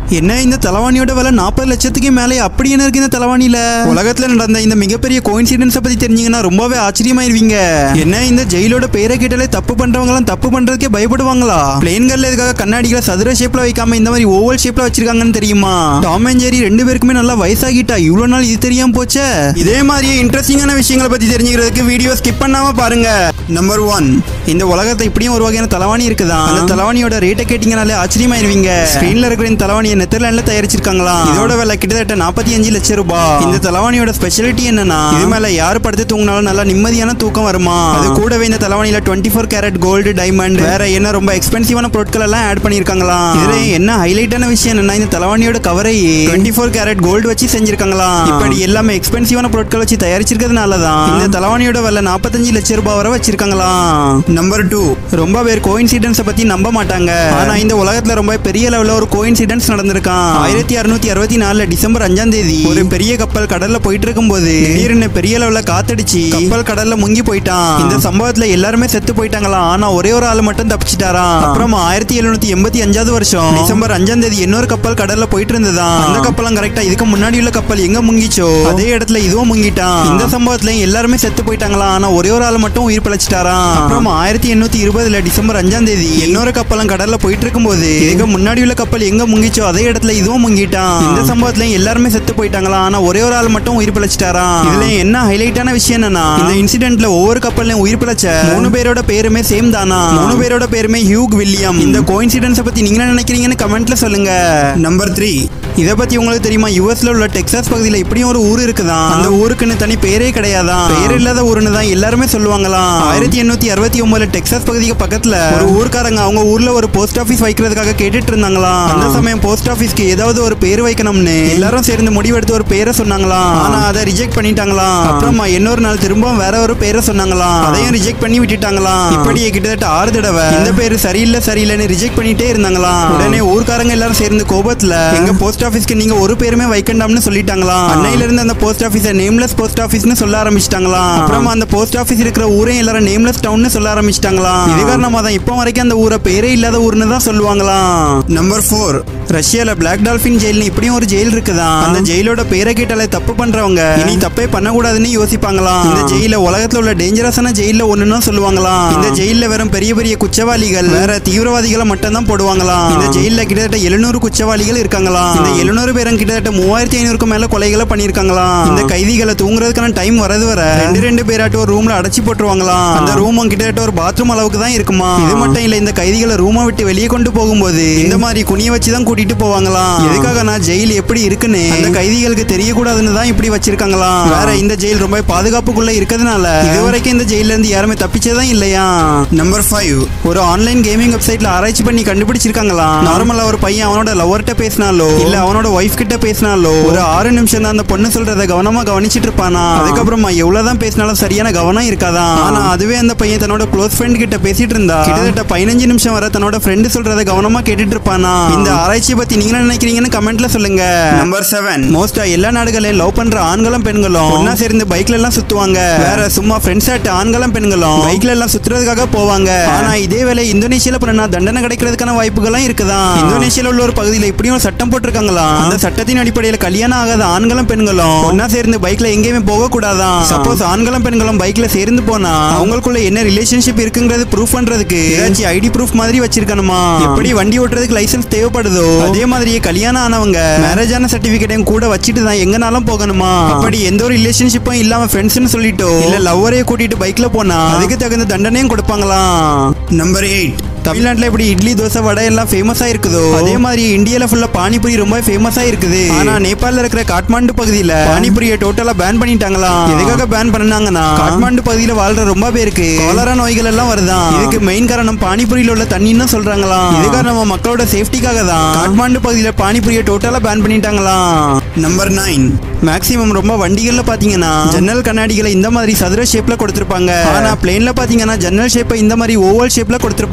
என்ன இந்த தலைவாணியோட விலை நாற்பது லட்சத்துக்கு மேலே அப்படி என்ன இருக்கு இந்த தலைவாணியில உலகத்துல நடந்த இந்த மிகப்பெரிய கோயின்சிடன்ஸை பத்தி தெரிஞ்சீங்கன்னா ரொம்பவே ஆச்சரியமாயிருவீங்க என்ன இந்த ஜெயிலோட பேரை கேட்டாலே தப்பு பண்றவங்க எல்லாம் தப்பு பண்றதுக்கே பயப்படுவாங்களா பிளேன்கள்ல இதுக்காக கண்ணாடிகளை சதுர ஷேப்ல வைக்காம இந்த மாதிரி ஓவல் ஷேப்ல வச்சிருக்காங்கன்னு தெரியுமா டாம் அண்ட் ஜெரி ரெண்டு பேருக்குமே நல்லா வயசாகிட்டா இவ்வளவு நாள் இது தெரியாம போச்சே இதே மாதிரியே இன்ட்ரெஸ்டிங்கான விஷயங்களை பத்தி தெரிஞ்சுக்கிறதுக்கு வீடியோ ஸ்கிப் பண்ணாம பாருங்க நம்பர் ஒன் இந்த உலகத்தை இப்படியும் ஒரு வகையான தலைவாணி இருக்குதா அந்த தலைவாணியோட ரேட்டை கேட்டீங்கனாலே ஆச்சரியமாயிருவீங்க ஸ்பெயின்ல இருக்கிற இந்த தலைவாணியை நெதர்லாண்ட்ல தயாரிச்சிருக்காங்களாம் இதோட விலை கிட்டத்தட்ட நாற்பத்தி அஞ்சு லட்சம் ரூபாய் இந்த தலைவாணியோட ஸ்பெஷாலிட்டி என்னன்னா இது மேல யார் படுத்து தூங்கினாலும் நல்லா நிம்மதியான தூக்கம் வருமா அது கூடவே இந்த தலைவாணியில twenty four carat gold diamond வேற என்ன ரொம்ப எக்ஸ்பென்சிவான பொருட்கள் எல்லாம் ஆட் பண்ணிருக்காங்களாம் இதுல என்ன ஹைலைட்டான விஷயம் என்னன்னா இந்த தலைவாணியோட கவரை டுவெண்ட்டி ஃபோர் கேரட் கோல்டு வச்சு செஞ்சிருக்காங்களாம் இப்படி எல்லாமே எக்ஸ்பென்சிவான பொருட்கள் வச்சு தயாரிச்சிருக்கிறதுனால தான் இந்த தலைவாணியோட விலை நாற்பத்தஞ்சு லட்சம் ரூபாய் வரை வச்சிருக்காங்களாம் நம்பர் டூ ரொம்ப பேர் கோயின்சிடன்ஸை பத்தி நம்ப மாட்டாங்க ஆனா இந்த உலகத்துல ரொம்ப பெரிய லெவல்ல ஒரு கோயின்சிடன்ஸ் நடந்திருக்கான் ஆயிரத்தி அறுநூத்தி அறுபத்தி நாலுல டிசம்பர் அஞ்சாம் தேதி ஒரு பெரிய கப்பல் கடல்ல போயிட்டு இருக்கும்போது திடீர்னு பெரிய லெவல்ல காத்தடிச்சு கப்பல் கடல்ல முங்கி போயிட்டான் இந்த சம்பவத்துல எல்லாருமே செத்து போயிட்டாங்களாம் ஆனா ஒரே ஒரு ஆள் மட்டும் தப்பிச்சிட்டாராம் அப்புறமா ஆயிரத்தி எழுநூத்தி எண்பத்தி அஞ்சாவது வருஷம் டிசம்பர் அஞ்சாம் தேதி இன்னொரு கப்பல் கடல்ல போயிட்டு இருந்ததாம் அந்த கப்பலும் கரெக்டா இதுக்கு முன்னாடி உள்ள கப்பல் எங்க முங்கிச்சோ அதே இடத்துல இதுவும் முங்கிட்டான் இந்த சம்பவத்துல எல்லாருமே செத்து போயிட்டாங்களாம் ஆனா ஒரே ஒரு ஆள் மட்டும் உயிர் பிழைச்சிட்டாராம் அப்புறமா ஆயிரத்தி எண்ணூத்தி இருபதுல டிசம்பர் அஞ்சாம் தேதி இன்னொரு கப்பலும் கடல்ல போயிட்டு இருக்கும்போது இதுக்கு முன்னாடி உள்ள கப்பல் எங்க முங்கிச்சோ அதே இடத்துல இதுவும் முங்கிட்டான் இந்த சம்பவத்துல எல்லாருமே செத்து போயிட்டாங்களாம் ஆனா ஒரே ஒரு ஆள் மட்டும் உயிர் பிழைச்சிட்டாராம் இதுல என்ன ஹைலைட்டான விஷயம் என்னன்னா இந்த இன்சிடென்ட்ல ஒவ்வொரு கப்பல்லையும் உயிர் பிழைச்ச மூணு பேரோட பேருமே சேம் தானா மூணு பேரோட பேருமே ஹியூக் வில்லியம் இந்த கோயின்சிடென்ஸை பத்தி நீங்க என்ன நினைக்கிறீங்கன்னு கமெண்ட்ல சொல்லுங்க நம்பர் த்ரீ இத பத்தி உங்களுக்கு தெரியுமா யுஎஸ்ல உள்ள டெக்சாஸ் பகுதியில இப்படியும் ஒரு ஊர் இருக்குதான் அந்த ஊருக்குன்னு தனி பேரே கிடையாதான் பேர் இல்லாத ஊருன்னு தான் எல்லாருமே சொல்லுவாங்களாம் ஆயிரத்தி எண்ணூத்தி அறுபத்தி ஒன்பதுல டெக்சாஸ் பகுதிக்கு பக்கத்துல ஒரு ஊர்க்காரங்க அவங்க ஊர்ல ஒரு போஸ்ட் ஆபீஸ் வைக்கிறதுக்காக கேட்டுட்டு இருந்தாங்களாம் அந்த சமயம் போஸ்ட் ஆபீஸ்க்கு ஏதாவது ஒரு பேர் வைக்கணும்னு எல்லாரும் சேர்ந்து முடிவெடுத்து ஒரு பேரை சொன்னாங்களாம் ஆனா அதை ரிஜெக்ட் பண்ணிட்டாங்களாம் அப்புறமா இன்னொரு நாள் திரும்பவும் வேற ஒரு பேரை சொன்னாங்களாம் அதையும் ரிஜெக்ட் பண்ணி விட்டுட்டாங்களாம் இப்படியே கிட்டத்தட்ட ஆறு தடவை இந்த பேரு சரியில்லை சரியில்லைன்னு ரிஜெக்ட் பண்ணிட்டே இருந்தாங்களாம் உடனே ஊர்க்காரங்க எல்லாரும் சேர்ந்து கோபத்துல எங்க போஸ்ட் ஆபீஸ்க்கு நீங்க ஒரு பேருமே வைக்கண்டாம்னு சொல்லிட்டாங்களாம் அன்னையில இருந்து அந்த போஸ்ட் ஆபீஸ நேம்லெஸ் போஸ்ட் ஆபீஸ்னு சொல்ல ஆரம்பிச்சிட்டாங்களாம் அப்புறமா அந்த போஸ்ட் ஆபீஸ் இருக்கிற ஊரையும் எல்லாரும் நேம்லெஸ் டவுன்னு சொல்ல ஆரம்பிச்சிட்டாங்களாம் இது காரணமா தான் இப்போ வரைக்கும் அந்த ஊரை பேரே இல்லாத ஊர்னு தான் சொல்லுவாங்களாம் நம்பர் ஃபோர் ரஷ்யால பிளாக் டால்பின் ஜெயில்னு இப்படியும் ஒரு ஜெயில் இருக்குதான் அந்த ஜெயிலோட பேரை கேட்டாலே தப்பு பண்றவங்க இனி தப்பே பண்ணக்கூடாதுன்னு யோசிப்பாங்களாம் இந்த ஜெயில உலகத்துல உள்ள டேஞ்சரஸான ஜெயில ஒண்ணுன்னு சொல்லுவாங்களாம் இந்த ஜெயில வெறும் பெரிய பெரிய குற்றவாளிகள் வேற தீவிரவாதிகளை மட்டும் தான் போடுவாங்களாம் இந்த ஜெயில கிட்டத்தட்ட எழுநூறு குற்றவாளிகள் இருக்காங்களாம் இந்த எழுநூறு பேரும் கிட்டத்தட்ட மூவாயிரத்தி ஐநூறுக்கும் மேல கொலைகளை பண்ணிருக்காங்களாம் இந்த கைதிகளை தூங்குறதுக்கான டைம் வரது வர ரெண்டு ரெண்டு பேராட்டு ஒரு ரூம்ல அடைச்சி போட்டுருவாங்களாம் அந்த ரூமும் கிட்டத்தட்ட ஒரு பாத்ரூம் அளவுக்கு தான் இருக்குமா இது மட்டும் இல்ல இந்த கைதிகளை ரூமை விட்டு வெளியே கொண்டு போகும்போது இந்த மாதிரி குனிய வச்சு தான் கூட்டிட்டு போவாங்களாம் எதுக்காக நான் ஜெயில் எப்படி இருக்குன்னு அந்த கைதிகளுக்கு தெரியக்கூடாதுன்னு தான் இப்படி வச்சிருக்காங்களாம் வேற இந்த ஜெயில் ரொம்ப பாதுகாப்புக்குள்ள இருக்கிறதுனால இதுவரைக்கும் இந்த ஜெயில இருந்து யாருமே தப்பிச்சதான் இல்லையா நம்பர் ஃபைவ் ஒரு ஆன்லைன் கேமிங் வெப்சைட்ல ஆராய்ச்சி பண்ணி கண்டுபிடிச்சிருக்காங்களாம் நார்மலா ஒரு பையன் அவனோட லவர்கிட்ட பேசினாலோ இல்ல அவனோட ஒய்ஃப் கிட்ட பேசினாலோ ஒரு ஆறு நிமிஷம் தான் அந்த பொண்ணு சொல்றத கவனமா கவனிச்சிட்டு இருப்பானா அதுக்கப்புறமா எவ்வளவுதான் பேசினாலும் சரியான கவனம் இருக்காதான் ஆனா அதுவே அந்த பையன் தன்னோட க்ளோஸ் ஃப்ரெண்ட் கிட்ட பேசிட்டு இருந்தா கிட்டத்தட்ட பதினஞ்சு நிமிஷம் வரை தன்னோட ஃப்ரெண்டு சொல்றத கவனமா கேட்டுட்டு இருப்பானா இந்த ஆராய்ச்சியை பத்தி நீங்க என்ன நினைக்கிறீங்கன்னு கமெண்ட்ல சொல்லுங்க நம்பர் செவன் மோஸ்டா எல்லா நாடுகளையும் லவ் பண்ற ஆண்களும் பெண்களும் ஒன்னா சேர்ந்து பைக்ல எல்லாம் சுத்துவாங்க வேற சும்மா ஃப்ரெண்ட்ஸ் ஆட்டு ஆண்களும் பெண்களும் பைக்ல எல்லாம் சுத்துறதுக்காக போவாங்க ஆனா இதே வேலை இந்தோனேஷியால பண்ணா தண்டனை கிடைக்கிறதுக்கான வாய்ப்புகளும் இருக்குதான் இந்தோனேஷியால உள்ள ஒரு பகுதியில இப்படியும் ஒரு சட்டம் போட்டிருக்காங்களாம் அந்த சட்டத்தின் அடிப்படையில் கல்யாணம் ஆகாத ஆண்களும் பெண்களும் ஒன்னா சேர்ந்து பைக்ல எங்கேயுமே போக கூடாதான் சப்போஸ் ஆண்களும் பெண்களும் பைக்ல சேர்ந்து போனா அவங்களுக்குள்ள என்ன ரிலேஷன்ஷிப் இருக்குங்கிறது ப்ரூஃப் பண்றதுக்கு ஏதாச்சும் ஐடி ப்ரூஃப் மாதிரி வச்சிருக்கணுமா எப்படி வண்டி ஓட்டுறதுக்கு லைசென்ஸ் தேவைப்படுதோ அதே மாதிரியே கல்யாணம் ஆனவங்க மேரேஜ் ஆன சர்டிபிகேட்டையும் கூட வச்சுட்டு தான் எங்கனாலும் போகணுமா அப்படி எந்த ஒரு ரிலேஷன்ஷிப்பும் இல்லாம ஃப்ரெண்ட்ஸ்னு சொல்லிட்டோ இல்ல லவ்வரையே கூட்டிட்டு பைக்ல போனா அதுக்கு தகுந்த தண்டனையும் கொடுப்பாங்களாம் நம்பர் எயிட் தமிழ்நாட்டுல இப்படி இட்லி தோசை வடை எல்லாம் ஃபேமஸா இருக்குதோ அதே மாதிரி இந்தியால ஃபுல்லா பானிபூரி ரொம்ப ஃபேமஸா இருக்குது ஆனா நேபாள்ல இருக்கிற காட்மாண்டு பகுதியில பானிபூரியை டோட்டலா பேன் பண்ணிட்டாங்களாம் எதுக்காக பேன் பண்ணாங்கன்னா காட்மாண்டு பகுதியில வாழ்ற ரொம்ப பேருக்கு கோலரா நோய்கள் எல்லாம் வருதான் இதுக்கு மெயின் காரணம் பானிபூரியில உள்ள தண்ணின்னு சொல்றாங்களாம் இது காரணமா மக்களோட சேஃப்டிக்காக தான் காட்மாண்டு பகுதியில பானிபூரியை டோட்டலா பேன் பண்ணிட்டாங்களாம் நம்பர் நைன் மேக்ஸிமம் ரொம்ப வண்டிகள்ல பாத்தீங்கன்னா ஜன்னல் கண்ணாடிகளை இந்த மாதிரி சதுர ஷேப்ல கொடுத்திருப்பாங்க ஆனா பிளேன்ல பாத்தீங்கன்னா ஜன்னல் ஷேப்பை இந்த மாதிரி ஓவல் ஷேப்ல கொடுத்திருப்பாங்க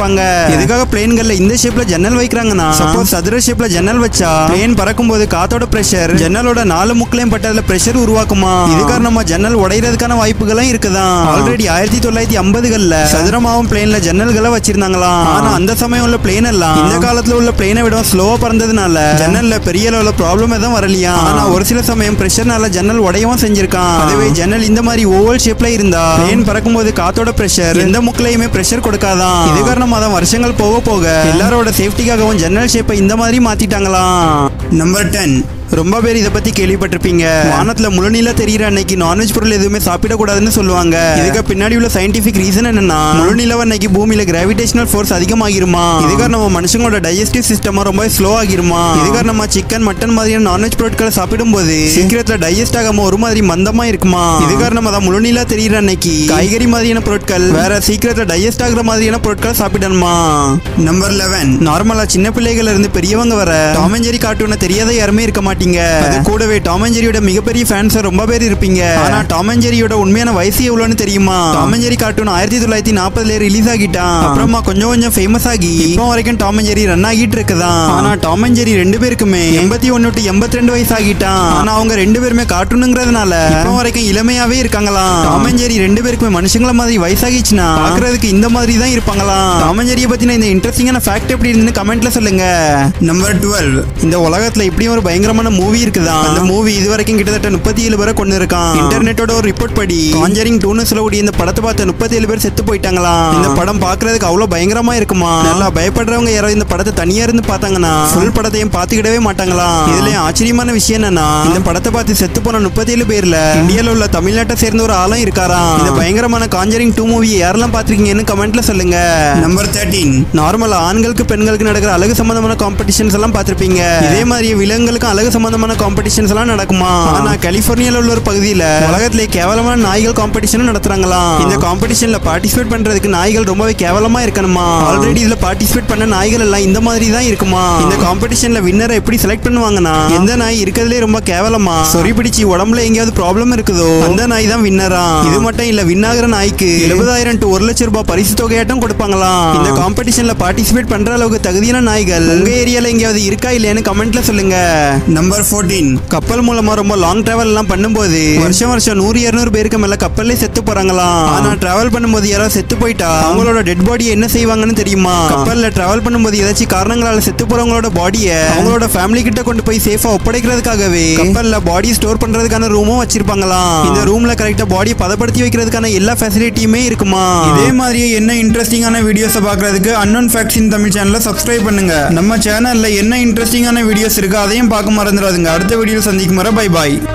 எதுக்காக பிளேன்கள்ல இந்த ஷேப்ல ஜன்னல் வைக்கிறாங்கன்னா சப்போஸ் சதுர ஷேப்ல ஜன்னல் வச்சா பிளேன் பறக்கும்போது காத்தோட பிரஷர் ஜன்னலோட நாலு முக்கிலையும் பட்டதுல பிரஷர் உருவாக்குமா இது காரணமா ஜன்னல் உடையறதுக்கான வாய்ப்புகளும் இருக்குதான் ஆல்ரெடி ஆயிரத்தி தொள்ளாயிரத்தி ஐம்பதுகள்ல சதுரமாவும் பிளேன்ல ஜன்னல்களை வச்சிருந்தாங்களாம் ஆனா அந்த சமயம் உள்ள பிளேன் எல்லாம் இந்த காலத்துல உள்ள பிளேனை விட ஸ்லோவா பறந்ததுனால ஜன்னல்ல பெரிய அளவுல ப்ராப்ளம் எதுவும் வரலையா ஆனா ஒரு சில சமயம் பிரஷர்னால ஜன்னல் உடையவும் செஞ்சிருக்கான் அதுவே ஜன்னல் இந்த மாதிரி ஓவல் ஷேப்ல இருந்தா பிளேன் பறக்கும்போது காத்தோட பிரஷர் எந்த முக்கிலையுமே பிரஷர் கொடுக்காதான் இது காரணமா தான் வருஷங்கள் போக போக எல்லாரோட சேஃப்டிக்காகவும் ஜன்னல் ஷேப்பை இந்த மாதிரி மாத்திட்டாங்களாம் நம்பர் டென் ரொம்ப பேர் இதை பத்தி கேள்விப்பட்டிருப்பீங்க வானத்துல முழுநீள தெரியுற அன்னைக்கு நான்வெஜ் பொருள் எதுவுமே சாப்பிடக்கூடாதுன்னு சொல்லுவாங்க இதுக்கு பின்னாடி உள்ள சயின்டிபிக் ரீசன் என்னன்னா முழுநிலவ அன்னைக்கு பூமியில கிராவிடேஷனல் ஃபோர்ஸ் அதிகமாகிருமா இது காரணமா மனுஷங்களோட டைஜஸ்டிவ் சிஸ்டம் ரொம்ப ஸ்லோ ஆகிருமா இது காரணமா சிக்கன் மட்டன் மாதிரியான நான்வெஜ் பொருட்களை சாப்பிடும்போது சீக்கிரத்துல டைஜஸ்ட் ஆகாம ஒரு மாதிரி மந்தமா இருக்குமா இது காரணமா தான் முழுநீள தெரியுற அன்னைக்கு காய்கறி மாதிரியான பொருட்கள் வேற சீக்கிரத்துல டைஜஸ்ட் ஆகுற மாதிரியான பொருட்களை சாப்பிடணுமா நம்பர் லெவன் நார்மலா சின்ன பிள்ளைகள் இருந்து பெரியவங்க வர டாம் அண்ட் ஜெரி கார்ட்டூனை தெரியாத யாருமே இருக்க மாட்டீங்க அது கூடவே டாம் அண்ட் ஜெரியோட மிகப்பெரிய ஃபேன்ஸ் ரொம்ப பேர் இருப்பீங்க ஆனா டாம் அண்ட் ஜெரியோட உண்மையான வயசு எவ்வளவுன்னு தெரியுமா டாம் அண்ட் ஜெரி கார்ட்டூன் ஆயிரத்தி தொள்ளாயிரத்தி நாற்பதுல ரிலீஸ் ஆகிட்டான் அப்புறமா கொஞ்சம் கொஞ்சம் ஃபேமஸ் ஆகி இப்போ வரைக்கும் டாம் அண்ட் ஜெரி ரன் ஆகிட்டு இருக்குதான் ஆனா டாம் அண்ட் ஜெரி ரெண்டு பேருக்குமே எண்பத்தி ஒன்னு டு எண்பத்தி ரெண்டு வயசு ஆகிட்டான் ஆனா அவங்க ரெண்டு பேருமே கார்ட்டூனுங்கிறதுனால இப்போ வரைக்கும் இளமையாவே இருக்காங்களாம் டாம் அண்ட் ஜெரி ரெண்டு பேருக்குமே மனுஷங்கள மாதிரி வயசாகிச்சுன்னா பாக்குறதுக்கு இந்த மாதிரி தான் இருப்பாங்களாம் டாம் அண்ட் ஜெரியை பத்தின இந்த இன்ட்ரெஸ்டிங்கான ஃபேக்ட் எப்படி இருந்துன்னு கமெண்ட்ல சொல்லுங்க நம்பர் டுவெல் இந்த உலகத்துல இப்படியும் ஒரு பயங்கரமான மூவி இருக்குதான் அந்த மூவி இது வரைக்கும் கிட்டத்தட்ட முப்பத்தி ஏழு பேரை கொண்டு இருக்கான் இன்டர்நெட்டோட ஒரு ரிப்போர்ட் படி காஞ்சரிங் டூன்னு சொல்லக்கூடிய இந்த படத்தை பார்த்த முப்பத்தி ஏழு பேர் செத்து போயிட்டாங்களாம் இந்த படம் பாக்குறதுக்கு அவ்வளவு பயங்கரமா இருக்குமா நல்லா பயப்படுறவங்க யாராவது இந்த படத்தை தனியா இருந்து பார்த்தாங்கன்னா ஃபுல் படத்தையும் பார்த்துக்கிடவே மாட்டாங்களாம் இதுலயும் ஆச்சரியமான விஷயம் என்னன்னா இந்த படத்தை பார்த்து செத்து போன முப்பத்தி ஏழு பேர்ல இந்தியால உள்ள தமிழ்நாட்டை சேர்ந்த ஒரு ஆளும் இருக்காராம் இந்த பயங்கரமான காஞ்சரிங் டூ மூவியை யாரெல்லாம் பாத்திருக்கீங்கன்னு கமெண்ட்ல சொல்லுங்க நம்பர் தேர்ட்டீன் நார்மலா ஆண்களுக்கு பெண்களுக்கு நடக்கிற அழகு சம்பந்தமான காம்படிஷன்ஸ் எல்லாம் பார்த்திருப்பீங்க இதே மாதிரி விலங்குகளுக்கும் அழகு சம்பந்தமான காம்படிஷன்ஸ் எல்லாம் நடக்குமா ஆனா கலிபோர்னியால உள்ள ஒரு பகுதியில உலகத்திலே கேவலமான நாய்கள் காம்படிஷனும் நடத்துறாங்களாம் இந்த காம்படிஷன்ல பார்ட்டிசிபேட் பண்றதுக்கு நாய்கள் ரொம்பவே கேவலமா இருக்கணுமா ஆல்ரெடி இதுல பார்ட்டிசிபேட் பண்ண நாய்கள் எல்லாம் இந்த மாதிரி தான் இருக்குமா இந்த காம்படிஷன்ல வின்னரை எப்படி செலக்ட் பண்ணுவாங்கன்னா எந்த நாய் இருக்கிறதுலே ரொம்ப கேவலமா சொறி பிடிச்சி உடம்புல எங்கேயாவது ப்ராப்ளம் இருக்குதோ அந்த நாய் தான் வின்னரா இது மட்டும் இல்ல வின் ஆகுற நாய்க்கு எழுபதாயிரம் டு ஒரு லட்சம் ரூபாய் பரிசு தொகையாட்டம் கொடுப்பாங்களாம் இந்த காம்படிஷன்ல பார்ட்டிசிபேட் பண்ற அளவுக்கு தகுதியான நாய்கள் உங்க ஏரியால எங்கேயாவது இருக்கா இல்லையான்னு கமெண்ட்ல சொல்லுங்க நம்பர் 14 கப்பல் மூலமா ரொம்ப லாங் டிராவல் எல்லாம் பண்ணும்போது வருஷம் வருஷம் நூறு இருநூறு பேருக்கு மேல கப்பல்லே செத்து போறாங்களாம் ஆனா டிராவல் பண்ணும்போது யாராவது செத்து போயிட்டா அவங்களோட டெட் பாடியை என்ன செய்வாங்கன்னு தெரியுமா கப்பல்ல டிராவல் பண்ணும்போது ஏதாச்சும் காரணங்களால செத்து போறவங்களோட பாடியை அவங்களோட ஃபேமிலி கிட்ட கொண்டு போய் சேஃபா ஒப்படைக்கிறதுக்காகவே கப்பல்ல பாடி ஸ்டோர் பண்றதுக்கான ரூமும் வச்சிருப்பாங்களாம் இந்த ரூம்ல கரெக்டா பாடியை பதப்படுத்தி வைக்கிறதுக்கான எல்லா ஃபெசிலிட்டியுமே இருக்குமா இதே மாதிரியே என்ன இன்ட்ரெஸ்டிங்கான வீடியோஸை பார்க்கறதுக்கு அன்னோன் ஃபேக்ட்ஸ் இன் தமிழ் சேனலை சப்ஸ்கிரைப் பண்ணுங்க நம்ம சேனல்ல என்ன இன்ட்ரெஸ்டிங்கான வீடியோஸ் இருக்கு அதையும் பார்க்க மறந்துடாதுங்க அடுத்த வீடியோ சந்திக்கும் வரை பை பாய்